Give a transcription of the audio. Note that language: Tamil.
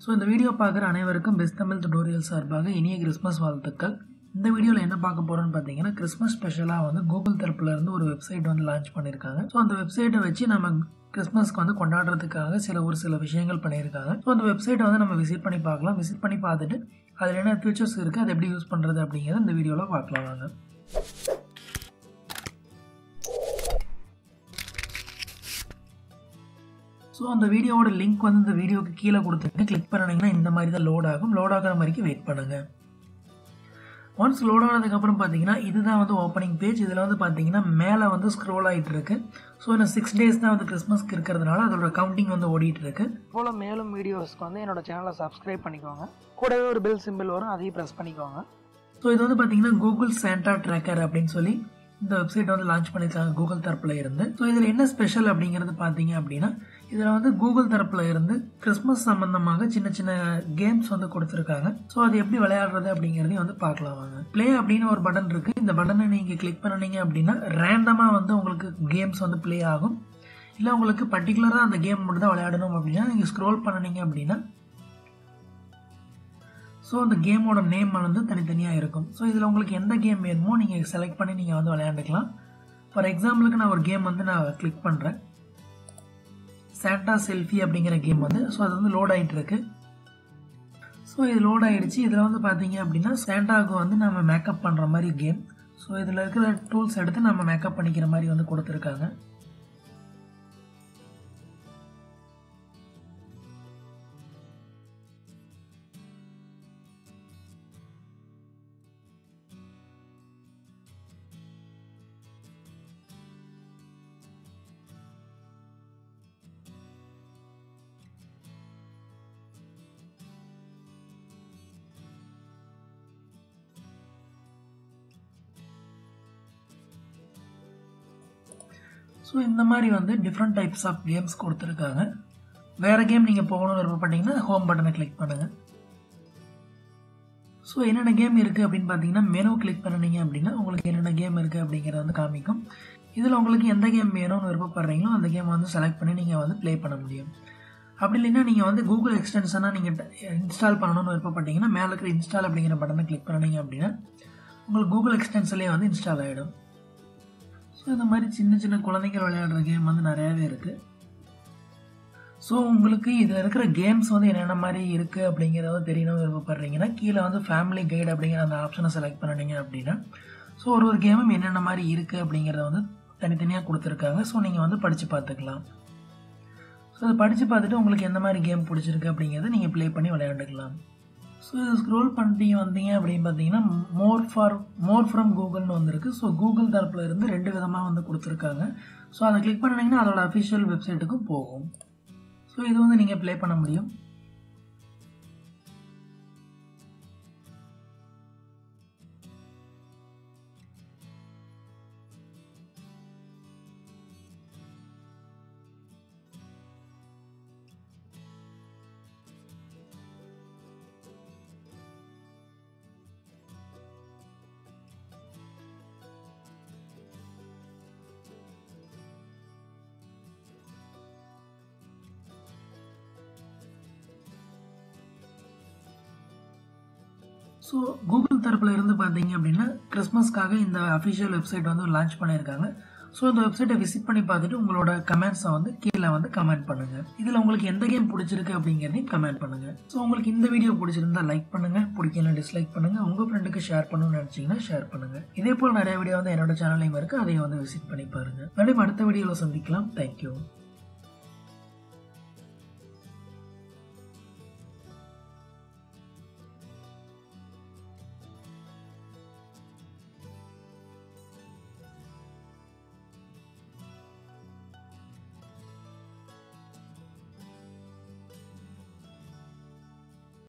ஸோ இந்த வீடியோ பார்க்குற அனைவருக்கும் பெஸ்ட் தமிழ் டுடோரியல் சார்பாக இனிய கிறிஸ்மஸ் வாழ்த்துக்கள் இந்த வீடியோவில் என்ன பார்க்க போகிறோன்னு பார்த்தீங்கன்னா கிறிஸ்மஸ் ஸ்பெஷலாக வந்து கூகுள் தரப்புல இருந்து ஒரு வெப்சைட் வந்து லான்ச் பண்ணியிருக்காங்க ஸோ அந்த வெப்சைட்டை வச்சு நம்ம கிறிஸ்மஸ்க்கு வந்து கொண்டாடுறதுக்காக சில ஒரு சில விஷயங்கள் பண்ணியிருக்காங்க ஸோ அந்த வெப்சைட்டை வந்து நம்ம விசிட் பண்ணி பார்க்கலாம் விசிட் பண்ணி பார்த்துட்டு அதில் என்ன ஃபீச்சர்ஸ் இருக்குது அதை எப்படி யூஸ் பண்ணுறது அப்படிங்கிறத இந்த வீடியோவில் பார்க்கலாம் வாங்க ஸோ அந்த வீடியோவோட லிங்க் வந்து இந்த வீடியோக்கு கீழே கொடுத்துட்டு கிளிக் பண்ணிங்கன்னா இந்த மாதிரி தான் லோட் ஆகும் லோட் ஆகிற மாதிரிக்கு வெயிட் பண்ணுங்கள் ஒன்ஸ் லோட் ஆனதுக்கப்புறம் பார்த்தீங்கன்னா இதுதான் வந்து ஓப்பனிங் பேஜ் இதில் வந்து பார்த்தீங்கன்னா மேலே வந்து ஸ்க்ரோல் ஆகிட்டு இருக்கு ஸோ இன்னும் சிக்ஸ் டேஸ் தான் வந்து கிறிஸ்மஸ்க்கு இருக்கிறதுனால அதோட கவுண்டிங் வந்து ஓடிட்டு இருக்கு போல் மேலும் வீடியோஸ்க்கு வந்து என்னோட சேனலை சப்ஸ்கிரைப் பண்ணிக்கோங்க கூடவே ஒரு பெல் சிம்பிள் வரும் அதையும் ப்ரெஸ் பண்ணிக்கோங்க ஸோ இது வந்து பார்த்தீங்கன்னா கூகுள் சாண்டா ட்ராக்கர் அப்படின்னு சொல்லி இந்த வெப்சைட் வந்து லான்ச் பண்ணியிருக்காங்க கூகுள் தரப்பில் இருந்து ஸோ இதில் என்ன ஸ்பெஷல் அப்படிங்கிறது பார்த்தீங்க அப்படின்னா இதில் வந்து கூகுள் தரப்பில் இருந்து கிறிஸ்மஸ் சம்பந்தமாக சின்ன சின்ன கேம்ஸ் வந்து கொடுத்துருக்காங்க ஸோ அது எப்படி விளையாடுறது அப்படிங்கிறதையும் வந்து பார்க்கலாம் வாங்க ப்ளே அப்படின்னு ஒரு பட்டன் இருக்குது இந்த பட்டனை நீங்கள் கிளிக் பண்ணினீங்க அப்படின்னா ரேண்டமாக வந்து உங்களுக்கு கேம்ஸ் வந்து ப்ளே ஆகும் இல்லை உங்களுக்கு பர்டிகுலராக அந்த கேம் மட்டும் தான் விளையாடணும் அப்படின்னா நீங்கள் ஸ்க்ரோல் பண்ணினீங்க அப்படின்னா ஸோ அந்த கேமோட நேம் வந்து தனித்தனியாக இருக்கும் ஸோ இதில் உங்களுக்கு எந்த கேம் வேணுமோ நீங்கள் செலக்ட் பண்ணி நீங்கள் வந்து விளையாண்டுக்கலாம் ஃபார் எக்ஸாம்பிளுக்கு நான் ஒரு கேம் வந்து நான் கிளிக் பண்ணுறேன் சாண்டா செல்ஃபி அப்படிங்கிற கேம் வந்து ஸோ அது வந்து லோட் ஆகிட்டு இருக்கு ஸோ இது லோட் ஆகிடுச்சு இதில் வந்து பார்த்தீங்க அப்படின்னா சாண்டாவுக்கு வந்து நம்ம மேக்கப் பண்ணுற மாதிரி கேம் ஸோ இதில் இருக்கிற டூல்ஸ் எடுத்து நம்ம மேக்கப் பண்ணிக்கிற மாதிரி வந்து கொடுத்துருக்காங்க ஸோ இந்த மாதிரி வந்து டிஃப்ரெண்ட் டைப்ஸ் ஆஃப் கேம்ஸ் கொடுத்துருக்காங்க வேறு கேம் நீங்கள் போகணும்னு விருப்பப்பட்டீங்கன்னா ஹோம் பட்டனை கிளிக் பண்ணுங்கள் ஸோ என்னென்ன கேம் இருக்குது அப்படின்னு பார்த்தீங்கன்னா மெனு கிளிக் பண்ணினீங்க அப்படின்னா உங்களுக்கு என்னென்ன கேம் இருக்குது அப்படிங்கிறத வந்து காமிக்கும் இதில் உங்களுக்கு எந்த கேம் வேணும்னு விருப்பப்படுறீங்களோ அந்த கேம் வந்து செலக்ட் பண்ணி நீங்கள் வந்து ப்ளே பண்ண முடியும் அப்படி இல்லைன்னா நீங்கள் வந்து கூகுள் எக்ஸ்டென்ஷனாக நீங்கள் இன்ஸ்டால் பண்ணணும்னு விருப்பப்பட்டீங்கன்னா மேலே இருக்கிற இன்ஸ்டால் அப்படிங்கிற பட்டனை கிளிக் பண்ணினீங்க அப்படின்னா உங்களுக்கு கூகுள் எக்ஸ்டென்ஷன்லேயே வந்து இன்ஸ்டால் ஆகிடும் ஸோ இந்த மாதிரி சின்ன சின்ன குழந்தைகள் விளையாடுற கேம் வந்து நிறையாவே இருக்குது ஸோ உங்களுக்கு இதில் இருக்கிற கேம்ஸ் வந்து என்னென்ன மாதிரி இருக்குது அப்படிங்கிறத தெரியணும் விருப்பப்படுறீங்கன்னா கீழே வந்து ஃபேமிலி கைடு அப்படிங்கிற அந்த ஆப்ஷனை செலக்ட் பண்ணினீங்க அப்படின்னா ஸோ ஒரு ஒரு கேமும் என்னென்ன மாதிரி இருக்குது அப்படிங்கிறத வந்து தனித்தனியாக கொடுத்துருக்காங்க ஸோ நீங்கள் வந்து படித்து பார்த்துக்கலாம் ஸோ அதை படித்து பார்த்துட்டு உங்களுக்கு எந்த மாதிரி கேம் பிடிச்சிருக்கு அப்படிங்கிறத நீங்கள் ப்ளே பண்ணி விளையாண்டுக்கலாம் ஸோ இது ஸ்க்ரோல் பண்ணிட்டீங்க வந்தீங்க அப்படின்னு பார்த்தீங்கன்னா மோர் ஃபார் மோர் ஃப்ரம் கூகுள்னு வந்திருக்கு ஸோ கூகுள் தரப்பில் இருந்து ரெண்டு விதமாக வந்து கொடுத்துருக்காங்க ஸோ அதை கிளிக் பண்ணிங்கன்னா அதோட அஃபிஷியல் வெப்சைட்டுக்கும் போகும் ஸோ இது வந்து நீங்கள் ப்ளே பண்ண முடியும் ஸோ கூகுள் தரப்பில் இருந்து பார்த்தீங்க அப்படின்னா கிறிஸ்மஸ்க்காக இந்த அஃபிஷியல் வெப்சைட் வந்து லான்ச் பண்ணியிருக்காங்க ஸோ இந்த வெப்சைட்டை விசிட் பண்ணி பார்த்துட்டு உங்களோட கமெண்ட்ஸை வந்து கீழே வந்து கமெண்ட் பண்ணுங்கள் இதில் உங்களுக்கு எந்த கேம் பிடிச்சிருக்கு அப்படிங்கிறதையும் கமெண்ட் பண்ணுங்கள் ஸோ உங்களுக்கு இந்த வீடியோ பிடிச்சிருந்தா லைக் பண்ணுங்கள் பிடிக்கல டிஸ்லைக் பண்ணுங்கள் உங்கள் ஃப்ரெண்டுக்கு ஷேர் பண்ணணும்னு நினச்சிங்கன்னா ஷேர் பண்ணுங்கள் இதே போல் நிறைய வீடியோ வந்து என்னோட சேனல்லையும் இருக்குது அதையும் வந்து விசிட் பண்ணி பாருங்கள் மறுபடியும் அடுத்த வீடியோவில் சந்திக்கலாம் தேங்க்யூ